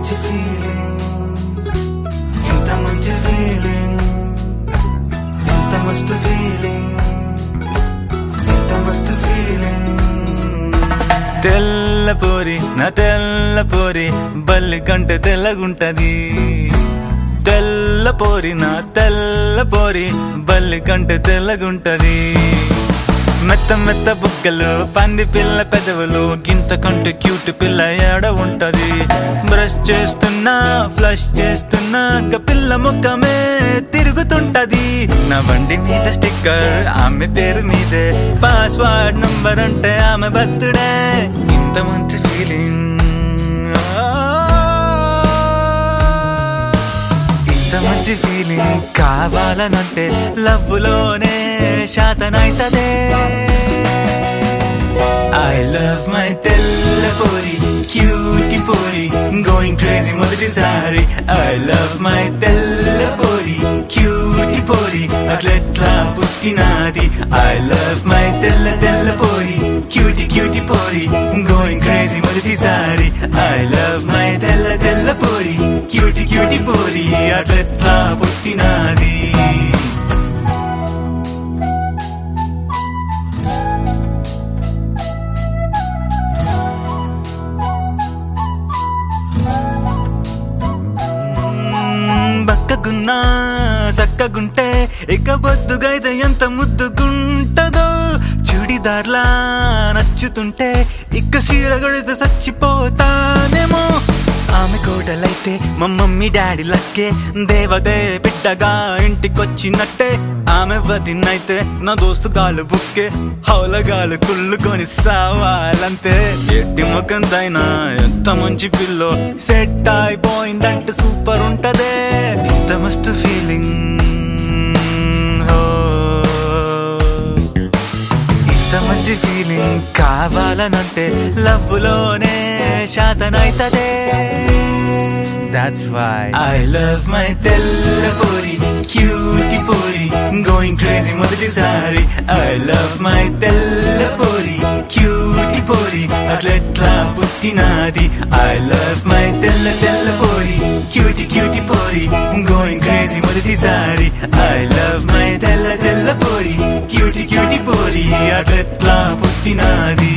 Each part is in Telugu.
మంచి ఫీలింగ్ ఎంత మంచి ఫీలింగ్ ఎంత మస్తు ఫీలింగ్ ఎంత మస్తు ఫీలింగ్ తెల్ల పోరి నా తెల్ల పోరి బల్లి కంటే తెల్లగుంటది తెల్ల పోరి నా తెల్ల పోరి బల్లి కంటే తెల్లగుంటది మెత్త మెత్త బుగ్గలు పంది పిల్ల పెదవులు గింత కంటే క్యూట్ పిల్ల ఏడ ఉంటది బ్రష్ చేస్తున్నా ఫ్లష్ చేస్తున్నా ఇక పిల్ల ముఖమే తిరుగుతుంటది నా బండి మీద స్టిక్కర్ ఆమె పేరు మీదే పాస్వర్డ్ నంబర్ అంటే ఆమె బర్త్డే ఇంత మంచి ఫీలింగ్ ఇంత మంచి ఫీలింగ్ కావాలనంటే లవ్ లోనే శాతనైతదే ఐ లవ్ మై తెల్ల పోరి క్యూటి పోరి గోయింగ్ క్రేజీ మొదటిసారి ఐ లవ్ మై తెల్ల పోరి క్యూటి పోరి అట్లెట్లా పుట్టినాది ఐ లవ్ మై తెల్ల తెల్ల పోరి క్యూటి క్యూటి పోరి గోయింగ్ క్రేజీ మొదటిసారి ఐ లవ్ మై తెల్ల తెల్ల పోరి క్యూటి క్యూటి పోరి అట్లెట్లా పుట్టినాది మ్మ్, బక్కగున్నా చక్కగుంటే ఇక బొద్దుగైతే ఎంత ముద్దుగుంటదో చుడిదార్లా నచ్చుతుంటే ఇక చీర గడితే చచ్చిపోతానేమో ఆమె కోడలైతే మా మమ్మీ డాడీ లక్కే దేవదే బిడ్డగా ఇంటికొచ్చినట్టే ఆమె వదినైతే నా దోస్తు గాలు బుక్కే హౌలగాలు కుళ్ళుకొని సావాలంతే ఎట్టి ముఖంతైనా ఎంత మంచి పిల్లో సెట్ అయిపోయిందంటే సూపర్ ఉంటదే ఇంత మస్తు ఫీలింగ్ ఇంత మంచి ఫీలింగ్ కావాలనంటే లవ్ లోనే శాతనైతదే that's why I love my తెల్ల పోరి క్యూటి పోరి గోయింగ్ క్రేజీ మొదటిసారి ఐ లవ్ మై తెల్ల పోరి క్యూటి పోరి అట్లెట్లా పుట్టినాది ఐ లవ్ మై తెల్ల తెల్ల పోరి క్యూటి క్యూటి పోరి గోయింగ్ క్రేజీ మొదటిసారి ఐ లవ్ మై తెల్ల తెల్ల పోరి క్యూటి క్యూటి పోరి అట్లెట్లా పుట్టినాది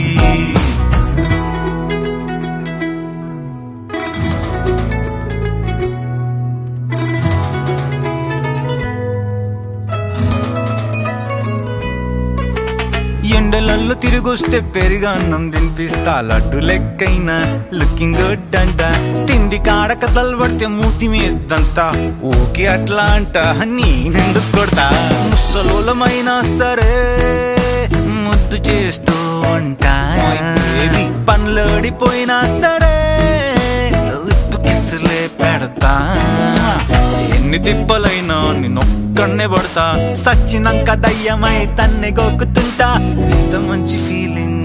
ఎండలల్లో తిరిగొస్తే పెరిగన్నం తినిపిస్తా లడ్డు లెక్కైనా లుకింగ్ గుడ్ అంట తిండి కాడ కథలు పడితే మూతి మీదంతా ఊకి అట్లా అంట నేనెందుకు కొడతా ముసలోలమైనా సరే ముద్దు చేస్తూ ఉంటా పనులోడిపోయినా సరే లిప్పు కిస్సులే పెడతా ఎన్ని తిప్పలైనా నిన్నొక్కడనే పడతా సచ్చినాక దయ్యమై తన్నే గోకుతుంటా ఎంత మంచి ఫీలింగ్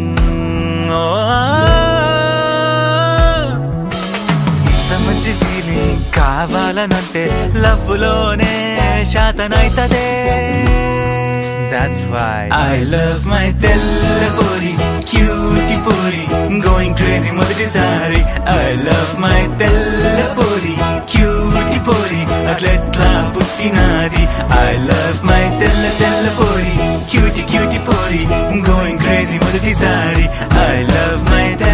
ఇంత మంచి ఫీలింగ్ కావాలనంటే లవ్ లోనే శాతనైతదే that's why I love my తెల్ల పోరి క్యూటి పోరి గోయింగ్ క్రేజీ మొదటిసారి ఐ లవ్ మై తెల్ల పోరి క్యూటి పోరి అట్లెట్లా పుట్టినాది ఐ లవ్ మై తెల్ల తెల్ల పోరి క్యూటి క్యూటి పోరి గోయింగ్ క్రేజీ మొదటిసారి ఐ లవ్ మై తెల్ల